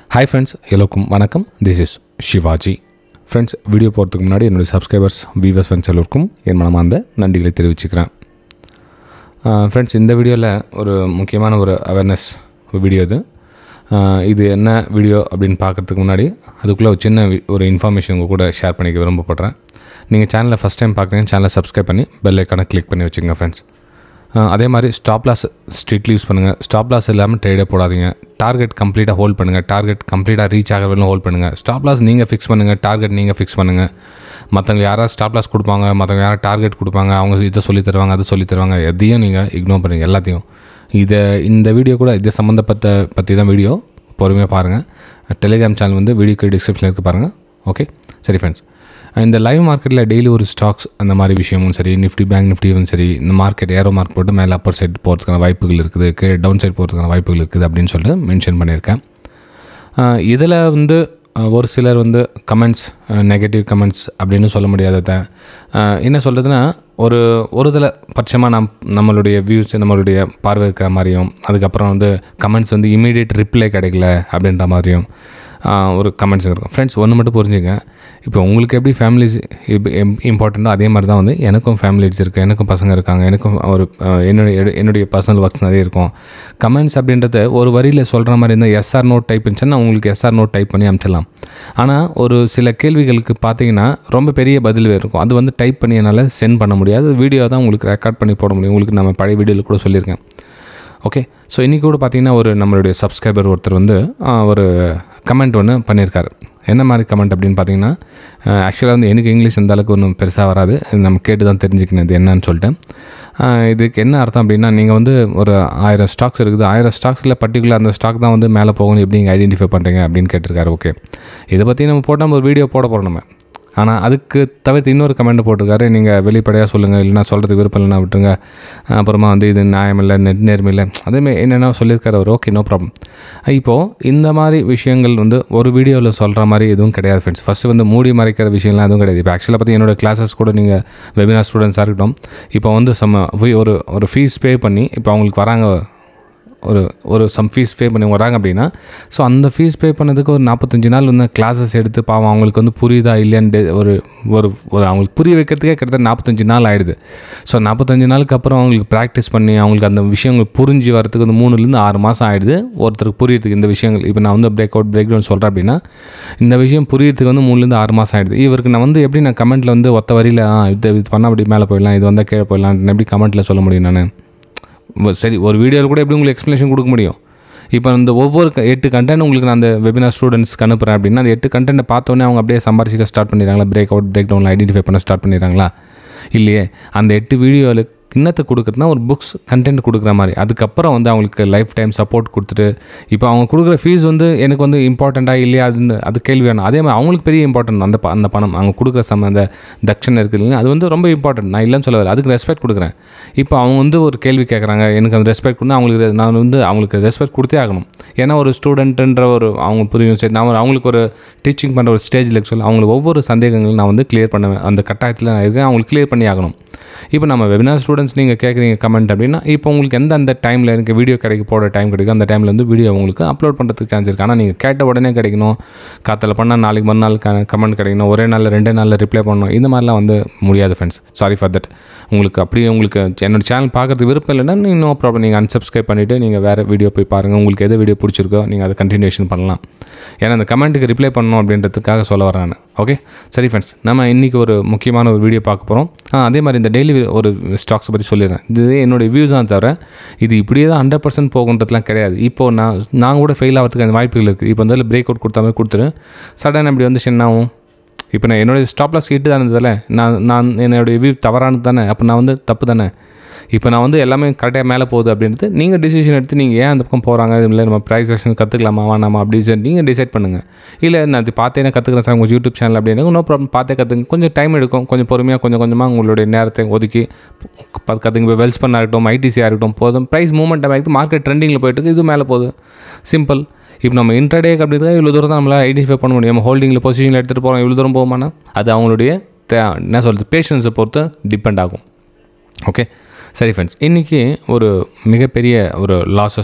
hi friends எல்லோருக்கும் வணக்கம் this is Shivaji friends video போகிறதுக்கு முன்னாடி என்னுடைய சப்ஸ்கிரைபர்ஸ் வீவர்ஸ் ஃப்ரெண்ட்ஸ் எல்லோருக்கும் என் மனமார்ந்த நன்றிகளை தெரிவிச்சுக்கிறேன் ஃப்ரெண்ட்ஸ் இந்த வீடியோவில் ஒரு முக்கியமான ஒரு அவேர்னஸ் வீடியோ இது ஆஹ் இது என்ன வீடியோ அப்படின்னு பார்க்குறதுக்கு முன்னாடி அதுக்குள்ளே ஒரு சின்ன வி- ஒரு இன்ஃபர்மேஷன் உங்கள் கூட ஷேர் பண்ணிக்க விரும்பப்படுறேன் நீங்கள் சேனலை ஃபஸ்ட் டைம் பார்க்குறீங்க சேனலை சப்ஸ்கிரைப் பண்ணி பெல் ஐக்கானை கிளிக் பண்ணி வச்சுங்க ஃப்ரெண்ட்ஸ் அதே மாதிரி ஸ்டாப் லாஸ் ஸ்ட்ரிக்ட்லி யூஸ் பண்ணுங்கள் ஸ்டாப் லாஸ் இல்லாமல் ட்ரேடே போடாதீங்க டார்கெட் கம்ப்ளீட்டாக ஹோல்ட் பண்ணுங்கள் டார்கெட் கம்ப்ளீட்டாக ரீச் ஆகிற வரையும் ஹோல்ட் பண்ணுங்கள் ஸ்டாப் லாஸ் நீங்கள் ஃபிக்ஸ் பண்ணுங்கள் டார்கெட் நீங்கள் ஃபிக்ஸ் பண்ணுங்கள் மற்றவங்க யாராவது ஸ்டாப் லாஸ் கொடுப்பாங்க மற்றவங்க யாராவது டார்கெட் கொடுப்பாங்க அவங்க இதை சொல்லி தருவாங்க அதை சொல்லி தருவாங்க எதையும் நீங்கள் இக்னோர் பண்ணுங்க எல்லாத்தையும் இதை இந்த வீடியோ கூட இது சம்மந்தப்பட்ட பற்றி தான் வீடியோ பொறுமையாக பாருங்கள் டெலிகிராம் சேனல் வந்து வீடியோக்கு டிஸ்கிரிப்ஷனில் இருக்குது பாருங்கள் ஓகே சரி ஃப்ரெண்ட்ஸ் இந்த லைவ் மார்க்கெட்டில் டெய்லி ஒரு ஸ்டாக்ஸ் அந்த மாதிரி விஷயமும் சரி நிஃப்டி பேங்க் நிஃப்டியும் சரி இந்த மார்க்கெட் ஏரோ மார்க் போட்டு மேலே அப்பர் சைட் போகிறதுக்கான வாய்ப்புகள் இருக்குது கீழே டவுன் சைட் போகிறதுக்கான வாய்ப்புகள் இருக்குது அப்படின்னு சொல்லிட்டு மென்ஷன் பண்ணியிருக்கேன் இதில் வந்து அஹ், ஒரு சிலர் வந்து கமெண்ட்ஸ் நெகட்டிவ் கமெண்ட்ஸ் அப்படின்னு சொல்ல முடியாதத அஹ், என்ன சொல்கிறதுனா ஒரு ஒரு இதில் பட்சமாக நம் நம்மளுடைய வியூஸ் நம்மளுடைய பார்வை இருக்கிற மாதிரியும் அதுக்கப்புறம் வந்து கமெண்ட்ஸ் வந்து இமீடியட் ரிப்ளை கிடைக்கல அப்படின்ற மாதிரியும் அஹ், ஒரு கமெண்ட்ஸ் இருக்கும் ஃப்ரெண்ட்ஸ் ஒன்று மட்டும் புரிஞ்சுங்க இப்போ உங்களுக்கு எப்படி ஃபேமிலிஸ் இம்பார்ட்டண்ட்டோ அதே மாதிரி தான் வந்து எனக்கும் ஃபேமிலிஸ் இருக்குது எனக்கும் பசங்க இருக்காங்க எனக்கும் ஒரு அஹ், என்னுடைய என்னுடைய பர்சனல் ஒர்க்ஸ் நிறைய இருக்கும் கமெண்ட்ஸ் அப்படின்றத ஒரு வரியில் சொல்கிற மாதிரி இருந்தால் எஸ்ஆர் நோட் டைப் இருந்துச்சுன்னா உங்களுக்கு எஸ்ஆர் நோட் டைப் பண்ணி அனுப்பிச்சிடலாம் ஆனால் ஒரு சில கேள்விகளுக்கு பார்த்தீங்கன்னா ரொம்ப பெரிய பதில் இருக்கும் அது வந்து டைப் பண்ணி என்னால் சென்ட் பண்ண முடியாது வீடியோ தான் உங்களுக்கு ரெக்கார்ட் பண்ணி போட முடியும் உங்களுக்கு நம்ம பழைய வீடியோவில் கூட சொல்லியிருக்கேன் ஓகே ஸோ இன்றைக்கி கூட பார்த்தீங்கன்னா ஒரு நம்மளுடைய சப்ஸ்கிரைபர் ஒருத்தர் வந்து ஆ, ஒரு கமெண்ட் ஒன்று பண்ணியிருக்காரு என்ன மாதிரி கமெண்ட் அப்படின்னு பார்த்தீங்கன்னா ஆக்சுவலாக வந்து எனக்கு இங்கிலீஷ் இந்த அளவுக்கு ஒன்றும் பெருசாக வராது இது நம்ம கேட்டு தான் தெரிஞ்சுக்கணும் இது என்னன்னு சொல்லிட்டு ஆ, இதுக்கு என்ன அர்த்தம் அப்படின்னா நீங்கள் வந்து ஒரு ஆயிரம் ஸ்டாக்ஸ் இருக்குது ஆயிரம் ஸ்டாக்ஸில் பர்டிகுலர் அந்த ஸ்டாக் தான் வந்து மேலே போகணும் எப்படி நீங்கள் ஐடென்டிஃபை பண்ணுறீங்க அப்படின்னு கேட்டிருக்காரு ஓகே இதை பற்றி நம்ம போட்டால் நம்ம ஒரு வீடியோ போட போகிறோம் நம்ம ஆனால் அதுக்கு தவிர்த்து இன்னொரு கமெண்ட் போட்டிருக்காரு நீங்கள் வெளிப்படையாக சொல்லுங்கள் இல்லைனா சொல்கிறதுக்கு விருப்பம் இல்லைனா விட்டுருங்க அப்புறமா வந்து இது நியாயம் இல்லை நெட் நேர்மை இல்லை அதேமாதிரி என்னென்ன சொல்லியிருக்காரு அவர் ஓகே நோ ப்ராப்ளம் இப்போது இந்த மாதிரி விஷயங்கள் வந்து ஒரு வீடியோவில் சொல்கிற மாதிரி எதுவும் கிடையாது ஃப்ரெண்ட்ஸ் ஃபஸ்ட்டு வந்து மூடி மறைக்கிற விஷயம்லாம் எதுவும் கிடையாது இப்போ ஆக்சுவலாக பார்த்தி என்னோட கிளாஸஸ் கூட நீங்கள் வெபினார் ஸ்டூடெண்ட்ஸாக இருக்கட்டும் இப்போ வந்து சம்ம ஒரு ஒரு ஃபீஸ் பே பண்ணி இப்போ அவங்களுக்கு வராங்க ஒரு ஒரு சம் ஃபீஸ் பே பண்ணி வராங்க அப்படின்னா ஸோ அந்த ஃபீஸ் பே பண்ணதுக்கு ஒரு நாற்பத்தஞ்சு நாள் வந்து கிளாஸஸ் எடுத்து பாவம் அவங்களுக்கு வந்து புரியுதா இல்லையான்னு டே- ஒரு ஒரு ஒரு அவங்களுக்கு புரிய வைக்கிறதுக்கே கிட்டத்தட்ட நாற்பத்தஞ்சு நாள் ஆகிடுது ஸோ நாற்பத்தஞ்சு நாளுக்கு அப்புறம் அவங்களுக்கு ப்ராக்டிஸ் பண்ணி அவங்களுக்கு அந்த விஷயங்கள் புரிஞ்சு வரதுக்கு வந்து மூணுலேருந்து ஆறு மாதம் ஆகிடுது ஒருத்தருக்கு புரியறதுக்கு இந்த விஷயங்கள் இப்போ நான் வந்து பிரேக் அவுட் பிரேக் டவுன் சொல்கிறேன் அப்படின்னா இந்த விஷயம் புரியறதுக்கு வந்து மூணுலேருந்து ஆறு மாதம் ஆகிடுது இவருக்கு நான் வந்து எப்படி நான் கமெண்ட்டில் வந்து ஒத்த வரியில் ஆ இது இது பண்ணால் அப்படி மேலே போயிடலாம் இது வந்தால் கீழே போயிடலாம் எப்படி கமெண்ட்டில் சொல்ல முடியும் நான் வ- சரி ஒரு வீடியோவில் கூட எப்படி உங்களுக்கு எக்ஸ்ப்ளனேஷன் கொடுக்க முடியும் இப்போ இந்த ஒவ்வொரு க- எட்டு கண்டென்ட் உங்களுக்கு நான் அந்த வெபினார் ஸ்டூடெண்ட்ஸ்க்கு அனுப்புகிறேன் அப்படின்னா அந்த எட்டு கண்டென்ட்டை பார்த்தோன்னே அவங்க அப்படியே சம்பாரிச்சிக்க ஸ்டார்ட் பண்ணிடுறாங்களா பிரேக் அவுட் பிரேக் டவுனில் ஐடென்டிஃபை பண்ண ஸ்டார்ட் பண்ணிடுறாங்களா இல்லையே அந்த எட்டு வீடியோவில் இன்னத்தை கொடுக்குறதுனா ஒரு புக்ஸ் கண்டென்ட் கொடுக்குற மாதிரி அதுக்கப்புறம் வந்து அவங்களுக்கு லைஃப் டைம் சப்போர்ட் கொடுத்துட்டு இப்போ அவங்க கொடுக்குற ஃபீஸ் வந்து எனக்கு வந்து இம்பார்ட்டண்ட்டாக இல்லையா அதுன்னு அது கேள்வி வேணும் அதே மாதிரி அவங்களுக்கு பெரிய இம்பார்ட்டன்ட் அந்த ப- அந்த பணம் அவங்க கொடுக்குற சம அந்த தட்சணை இருக்குது இல்லைங்க அது வந்து ரொம்ப இம்பார்ட்டன்ட் நான் இல்லைன்னு சொல்ல வரல அதுக்கு ரெஸ்பெக்ட் கொடுக்குறேன் இப்போ அவங்க வந்து ஒரு கேள்வி கேட்குறாங்க எனக்கு அந்த ரெஸ்பெக்ட் கொடுத்து அவங்களுக்கு நான் வந்து அவங்களுக்கு ரெஸ்பெக்ட் கொடுத்தே ஆகணும் ஏன்னா ஒரு ஸ்டூடெண்ட்டுன்ற ஒரு அவங்க புரியும் சரி நான் ஒரு அவங்களுக்கு ஒரு டீச்சிங் பண்ணுற ஒரு ஸ்டேஜில் சொல்ல அவங்களுக்கு ஒவ்வொரு சந்தேகங்களும் நான் வந்து கிளியர் பண்ணுவேன் அந்த கட்டாயத்தில் நான் இருக்கேன் அவங்களுக்கு கிளியர் பண்ணி ஆகணும் இப்போ நம்ம வெபினார் ஸ்டூடெண்ட்ஸ் நீங்கள் கேட்குறீங்க கமெண்ட் அப்படின்னா இப்போ உங்களுக்கு எந்த அந்த டைமில் எனக்கு வீடியோ கிடைக்க போட டைம் கிடைக்கும் அந்த டைமில் வந்து வீடியோ உங்களுக்கு அப்லோட் பண்ணுறதுக்கு சான்ஸ் இருக்குது ஆனால் நீங்கள் கேட்ட உடனே கிடைக்கணும் காத்தில் பண்ணால் நாளைக்கு மறுநாள் கமெண்ட் கிடைக்கணும் ஒரே நாளில் ரெண்டே நாளில் ரிப்ளை பண்ணணும் இந்த மாதிரிலாம் வந்து முடியாது ஃப்ரெண்ட்ஸ் சாரி ஃபார் தட் உங்களுக்கு அப்படியே உங்களுக்கு என்னோட சேனல் பார்க்குறதுக்கு விருப்பம் இல்லைன்னா நீங்கள் நோ ப்ராப்ளம் நீங்கள் unsubscribe பண்ணிவிட்டு நீங்கள் வேறு வீடியோ போய் பாருங்கள் உங்களுக்கு எது வீடியோ பிடிச்சிருக்கோ நீங்கள் அதை கண்டினியூஷன் பண்ணலாம் ஏன்னா அந்த கமெண்ட்டுக்கு ரிப்ளை பண்ணணும் அப்படின்றதுக்காக சொல்ல வரேன் நான் ஓகே சரி ஃப்ரெண்ட்ஸ் நம்ம இன்றைக்கி ஒரு முக்கியமான ஒரு வீடியோ பார்க்க போகிறோம் அதே மாதிரி இந்த டெய்லி ஒரு ஸ்டாக்ஸ் பற்றி சொல்லிடுறேன் இது என்னுடைய வியூஸ் தான் தவிர இது இப்படியே தான் ஹண்ட்ரட் பர்சன்ட் போகுன்றதுலாம் கிடையாது இப்போது நான் நான் கூட ஃபெயில் ஆகிறதுக்கு அந்த வாய்ப்புகள் இருக்குது இப்போ வந்து பிரேக் அவுட் கொடுத்த மாதிரி கொடுத்துரு சடன் இப்படி வந்து சின்னாவும் இப்போ நான் என்னுடைய ஸ்டாப் லாஸ் ஹிட்டு தானே இருந்ததில்ல நான் நான் என்னுடைய வியூ தவறானது தானே அப்போ நான் வந்து தப்பு தானே இப்போ நான் வந்து எல்லாமே கரெக்டாக மேலே போகுது அப்படின்றது நீங்கள் டிசிஷன் எடுத்து நீங்கள் ஏன் அந்த பக்கம் போகிறாங்க இல்லை நம்ம ப்ரைஸ் செக்ஷன் கற்றுக்கலாமா வேணாமா அப்படி சொல்லி நீங்கள் டிசைட் பண்ணுங்கள் இல்லை நான் அது பார்த்தே கற்றுக்கிறேன் சார் உங்கள் யூடியூப் சேனல் அப்படின்னு நோ ப்ராப்ளம் பார்த்தே கற்றுங்க கொஞ்சம் டைம் எடுக்கும் கொஞ்சம் பொறுமையாக கொஞ்சம் கொஞ்சமாக உங்களுடைய நேரத்தை ஒதுக்கி பார்த்து கற்றுங்க இப்போ வெல்ஸ் பண்ணா இருக்கட்டும் ஐடிசியாக இருக்கட்டும் போதும் ப்ரைஸ் மூவ்மெண்ட் ஆகிட்டு மார்க்கெட் ட்ரெண்டிங்கில் போயிட்டு இருக்கு, இது மேலே போகுது சிம்பிள் இப்போ நம்ம இன்டர்டே அப்படி இருக்கா இவ்வளோ தூரம் தான் நம்மளால் ஐடென்டிஃபை பண்ண முடியும் நம்ம ஹோல்டிங்கில் பொசிஷனில் எடுத்துகிட்டு போகிறோம் இவ்வளோ தூரம் போகுமானா அது அவங்களுடைய தே- என்ன சொல்கிறது பேஷன்ஸை பொறுத்து டிபெண்ட் ஆகும் ஓகே சரி ஃப்ரெண்ட்ஸ் இன்றைக்கி ஒரு மிகப்பெரிய ஒரு லாஸஸ்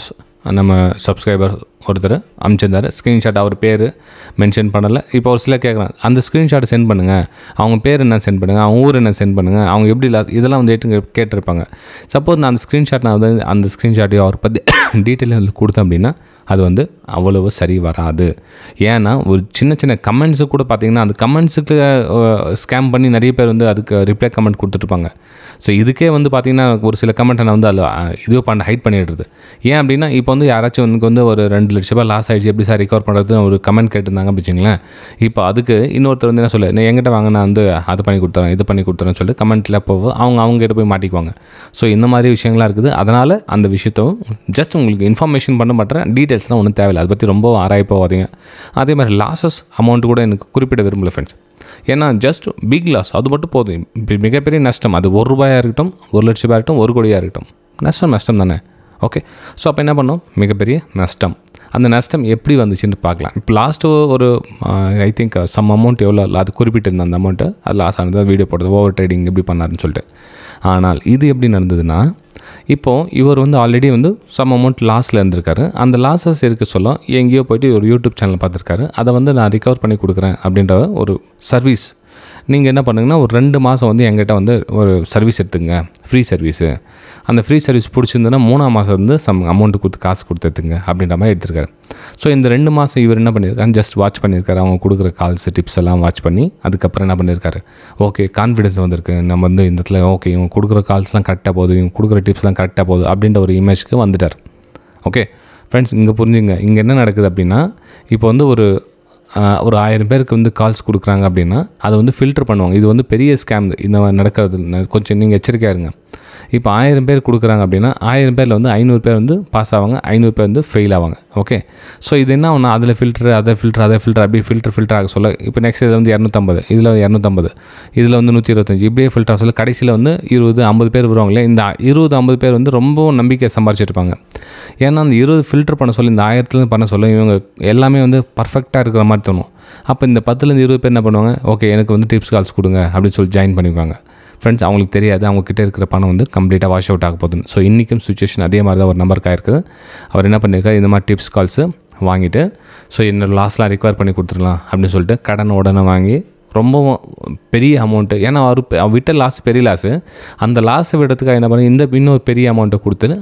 நம்ம சப்ஸ்கிரைபர் ஒருத்தர் அனுப்பிச்சிருந்தாரு ஸ்க்ரீன்ஷாட் அவர் பேர் மென்ஷன் பண்ணலை இப்போ ஒரு சில கேட்குறாங்க அந்த ஸ்க்ரீன்ஷாட் சென்ட் பண்ணுங்கள் அவங்க பேர் என்ன சென்ட் பண்ணுங்கள் அவங்க ஊர் என்ன சென்ட் பண்ணுங்கள் அவங்க எப்படி இல்ல- இதெல்லாம் வந்து ஏற்று கேட்டிருப்பாங்க சப்போஸ் நான் அந்த ஸ்க்ரீன்ஷாட் நான் வந்து அந்த ஸ்க்ரீன்ஷாட்டையோ அவர் பற்றி டீட்டெயில் கொடுத்தேன் அப்படின்னா அது வந்து அவ்வளவு சரி வராது ஏன்னா ஒரு சின்ன சின்ன கமெண்ட்ஸு கூட பார்த்தீங்கன்னா அந்த கமெண்ட்ஸுக்கு ஸ்கேம் பண்ணி நிறைய பேர் வந்து அதுக்கு ரிப்ளை கமெண்ட் கொடுத்துட்ருப்பாங்க ஸோ இதுக்கே வந்து பார்த்தீங்கன்னா ஒரு சில கமெண்ட்டை நான் வந்து அதில் இதுவே பண்ண ஹைட் பண்ணிடுறது ஏன் அப்படின்னா இப்போ வந்து யாராச்சும் எனக்கு வந்து ஒரு ரெண்டு லட்ச ரூபாய் லாஸ் ஆயிடுச்சு எப்படி சார் ரிகவர் பண்ணுறது ஒரு கமெண்ட் கேட்டிருந்தாங்க வச்சுங்களேன் இப்போ அதுக்கு இன்னொருத்தர் வந்து என்ன சொல்ல நீ எங்கிட்ட வாங்க நான் வந்து அது பண்ணி கொடுத்துறேன் இது பண்ணி கொடுத்துறேன்னு சொல்லிட்டு கமெண்ட்டில் போக அவங்க அவங்க கிட்ட போய் மாட்டிக்குவாங்க ஸோ இந்த மாதிரி விஷயங்கள்லாம் இருக்குது அதனால் அந்த விஷயத்தும் ஜஸ்ட் உங்களுக்கு இன்ஃபர்மேஷன் பண்ண மாட்டேன் டீட்டெயில்ஸ்லாம் ஒன்றும் தேவையில்லை அதை பற்றி ரொம்ப ஆராய போகாதீங்க அதே மாதிரி லாஸஸ் அமௌண்ட் கூட எனக்கு குறிப்பிட விரும்பல ஃப்ரெண்ட்ஸ் ஏன்னா ஜஸ்ட் பிக் லாஸ் அது மட்டும் போதும் இப்ப மிகப்பெரிய நஷ்டம் அது ஒரு ரூபாயாக இருக்கட்டும் ஒரு லட்ச ரூபாய் இருக்கட்டும் ஒரு கோடியாக இருக்கட்டும் நஷ்டம் நஷ்டம் தானே ஓகே ஸோ அப்போ என்ன பண்ணோம் மிகப்பெரிய நஷ்டம் அந்த நஷ்டம் எப்படி வந்துச்சுன்னு பார்க்கலாம் இப்போ லாஸ்ட்டு ஒரு ஐ திங்க் சம் அமௌண்ட் எவ்வளோ அது குறிப்பிட்டிருந்த அந்த அமௌண்ட்டு அது லாஸ் ஆனது வீடியோ போடுறது ஓவர் ட்ரேடிங் எப்படி பண்ணாருன்னு சொல்லிட்டு ஆனால் இது எப்படி நடந்ததுன்னா இப்போது இவர் வந்து ஆல்ரெடி வந்து சம் அமௌண்ட் லாஸில் இருந்திருக்காரு அந்த லாஸஸ் இருக்க சொல்ல எங்கேயோ போயிட்டு ஒரு யூடியூப் சேனல் பார்த்துருக்காரு அதை வந்து நான் ரிகவர் பண்ணி கொடுக்குறேன் அப்படின்ற ஒரு சர்வீஸ் நீங்கள் என்ன பண்ணுங்கன்னா ஒரு ரெண்டு மாதம் வந்து எங்கிட்ட வந்து ஒரு சர்வீஸ் எடுத்துங்க ஃப்ரீ சர்வீஸு அந்த ஃப்ரீ சர்வீஸ் பிடிச்சிருந்ததுன்னா மூணாம் மாதம் வந்து சம் அமௌண்ட் கொடுத்து காசு கொடுத்து எடுத்துங்க அப்படின்ற மாதிரி எடுத்திருக்காரு ஸோ இந்த ரெண்டு மாதம் இவர் என்ன பண்ணியிருக்காரு ஜஸ்ட் வாட்ச் பண்ணியிருக்காரு அவங்க கொடுக்குற கால்ஸ் டிப்ஸ் எல்லாம் வாட்ச் பண்ணி அதுக்கப்புறம் என்ன பண்ணியிருக்காரு ஓகே கான்ஃபிடன்ஸ் வந்திருக்கு நம்ம வந்து இந்த இடத்துல ஓகே இவங்க கொடுக்குற கால்ஸ்லாம் கரெக்டாக போகுது இவங்க கொடுக்குற டிப்ஸ்லாம் கரெக்டாக போகுது அப்படின்ற ஒரு இமேஜ்க்கு வந்துட்டார் ஓகே ஃப்ரெண்ட்ஸ் இங்கே புரிஞ்சுங்க இங்கே என்ன நடக்குது அப்படின்னா இப்போ வந்து ஒரு ஆஹ், ஒரு ஆயிரம் பேருக்கு வந்து கால்ஸ் கொடுக்குறாங்க அப்படின்னா அதை வந்து ஃபில்டர் பண்ணுவாங்க இது வந்து பெரிய ஸ்கேம் இந்த மாதிரி நடக்கிறது ந- கொஞ்சம் நீங்கள் எச்சரிக்கையாக இருங்க இப்போ ஆயிரம் பேர் கொடுக்குறாங்க அப்படின்னா ஆயிரம் பேரில் வந்து ஐநூறு பேர் வந்து பாஸ் ஆவாங்க ஐநூறு பேர் வந்து ஃபெயில் ஆவாங்க ஓகே ஸோ இது என்ன ஒன்று அதில் ஃபில்டர் அதை ஃபில்டர் அதை ஃபில்டர் அப்படி ஃபில்டர் ஃபில்டர் ஆக சொல்ல இப்போ நெக்ஸ்ட் இதில் வந்து இரநூத்தம்பது இதில் இரநூத்தம்பது இதில் வந்து நூற்றி இருபத்தஞ்சி இப்படியே ஃபில்டர் ஆக சொல்ல கடைசியில் வந்து இருபது ஐம்பது பேர் வருவாங்களே இந்த இருபது ஐம்பது பேர் வந்து ரொம்ப நம்பிக்கை சம்பாரிச்சிருப்பாங்க ஏன்னா அந்த இருபது ஃபில்டர் பண்ண சொல்லி இந்த ஆயிரத்துலேருந்து பண்ண சொல்ல இவங்க எல்லாமே வந்து பர்ஃபெக்டாக இருக்கிற மாதிரி தோணும் அப்போ இந்த பத்துலேருந்து இருபது பேர் என்ன பண்ணுவாங்க ஓகே எனக்கு வந்து டிப்ஸ் கால்ஸ் கொடுங்க அப்படின்னு சொல்லி ஜாயின் பண்ணிக்குவாங்க ஃப்ரெண்ட்ஸ் அவங்களுக்கு தெரியாது அவங்க கிட்ட இருக்கிற பணம் வந்து கம்ப்ளீட்டாக வாஷ் அவுட் ஆக போகுதுன்னு ஸோ இன்றைக்கும் சுச்சுவேஷன் அதே மாதிரி தான் ஒரு நம்பருக்கு ஆயிருக்குது அவர் என்ன பண்ணியிருக்காரு இந்த மாதிரி டிப்ஸ் கால்ஸு வாங்கிட்டு ஸோ என்னோட லாஸ்லாம் ரிக்வயர் பண்ணி கொடுத்துடலாம் அப்படின்னு சொல்லிட்டு கடன் உடனே வாங்கி ரொம்பவும் பெரிய அமௌண்ட்டு ஏன்னா அவர் பெ- அவர் விட்ட லாஸ் பெரிய லாஸு அந்த லாஸை விடத்துக்காக என்ன பண்ணி இந்த இன்னொரு பெரிய அமௌண்ட்டை கொடுத்துட்டு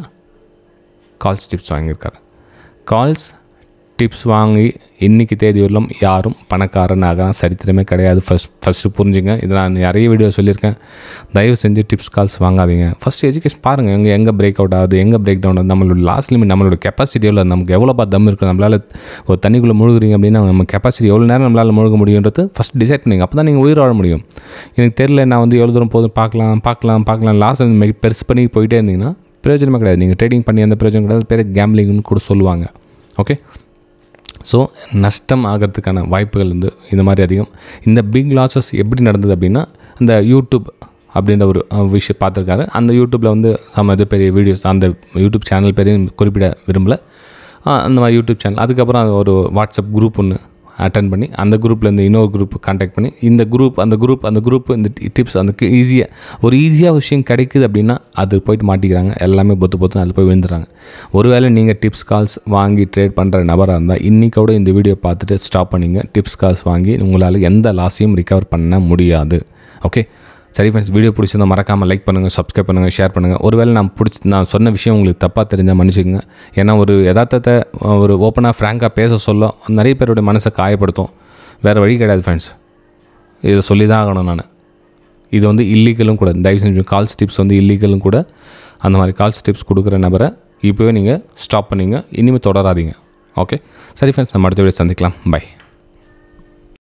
கால்ஸ் டிப்ஸ் வாங்கியிருக்காரு கால்ஸ் டிப்ஸ் வாங்கி இன்றைக்கி தேதி வரலும் யாரும் பணக்காரன் ஆகலாம் சரித்திரமே கிடையாது ஃபஸ்ட் ஃபஸ்ட்டு புரிஞ்சுங்க இதை நான் நிறைய வீடியோ சொல்லியிருக்கேன் தயவு செஞ்சு டிப்ஸ் கால்ஸ் வாங்காதீங்க ஃபஸ்ட்டு எஜுகேஷன் பாருங்கள் எங்கே எங்கே பிரேக் அவுட் ஆகுது எங்கே பிரேக் டவுன் ஆகுது நம்மளோட லாஸ்ட் லிமிட் நம்மளோட கெப்பாசிட்டி எவ்வளோ நமக்கு எவ்வளோ பார்த்து தம் இருக்குது நம்மளால் ஒரு தண்ணிக்குள்ளே முழுகுறீங்க அப்படின்னா நம்ம கெப்பாசிட்டி எவ்வளோ நேரம் நம்மளால் முழுக முடியுன்றது ஃபஸ்ட் டிசைட் பண்ணிங்க அப்போ தான் நீங்கள் உயிர் வாழ முடியும் எனக்கு தெரியல நான் வந்து எவ்வளோ தூரம் போதும் பார்க்கலாம் பார்க்கலாம் பார்க்கலாம் லாஸ் வந்து பெருசு பண்ணி போயிட்டே இருந்தீங்கன்னா பிரயோஜனமே கிடையாது நீங்கள் ட்ரேடிங் பண்ணி அந்த பிரயோஜனம் கிடையாது பேர் கேம்லிங்னு கூட சொல்லுவாங்க ஓகே ஸோ நஷ்டம் ஆகிறதுக்கான வாய்ப்புகள் வந்து இந்த மாதிரி அதிகம் இந்த பிக் லாஸஸ் எப்படி நடந்தது அப்படின்னா அந்த யூடியூப் அப்படின்ற ஒரு அஹ், விஷயம் பார்த்துருக்காரு அந்த யூடியூப்பில் வந்து சம இது பெரிய வீடியோஸ் அந்த யூடியூப் சேனல் பேரையும் குறிப்பிட விரும்பல அஹ், அந்த மாதிரி யூடியூப் சேனல் அதுக்கப்புறம் அது ஒரு வாட்ஸ்அப் குரூப் ஒன்று அட்டன் பண்ணி அந்த குரூப்லேருந்து இன்னொரு குரூப் காண்டாக்ட் பண்ணி இந்த குரூப் அந்த குரூப் அந்த குரூப் இந்த டிப்ஸ் அந்த ஈஸியாக ஒரு ஈஸியாக விஷயம் கிடைக்குது அப்படின்னா அது போயிட்டு மாட்டிக்கிறாங்க எல்லாமே பொத்து பொத்துன்னு அதில் போய் விழுந்துறாங்க ஒருவேளை நீங்கள் டிப்ஸ் கால்ஸ் வாங்கி ட்ரேட் பண்ணுற நபராக இருந்தால் இன்றைக்கோட இந்த வீடியோ பார்த்துட்டு ஸ்டாப் பண்ணிங்க டிப்ஸ் கால்ஸ் வாங்கி உங்களால் எந்த லாஸையும் ரிகவர் பண்ண முடியாது ஓகே சரி ஃப்ரெண்ட்ஸ் வீடியோ பிடிச்சிருந்தா மறக்காமல் லைக் பண்ணுங்கள் சப்ஸ்கிரைப் பண்ணுங்கள் ஷேர் பண்ணுங்கள் ஒருவேளை நான் பிடிச்சி நான் சொன்ன விஷயம் உங்களுக்கு தப்பாக தெரிஞ்சால் மன்னிச்சுக்கோங்க ஏன்னா ஒரு யதார்த்தத்தை ஒரு ஓப்பனாக ஃப்ராங்காக பேச சொல்ல நிறைய பேருடைய மனசை காயப்படுத்தும் வேறு வழி கிடையாது ஃப்ரெண்ட்ஸ் இதை சொல்லி தான் ஆகணும் நான் இது வந்து இல்லீகலும் கூட தயவு செஞ்சு கால்ஸ் டிப்ஸ் வந்து இல்லீகலும் கூட அந்த மாதிரி கால்ஸ் டிப்ஸ் கொடுக்குற நபரை இப்போவே நீங்கள் ஸ்டாப் பண்ணிங்க இனிமேல் தொடராதீங்க ஓகே சரி ஃப்ரெண்ட்ஸ் நம்ம அடுத்த வீடியோ சந்திக்கலாம் பை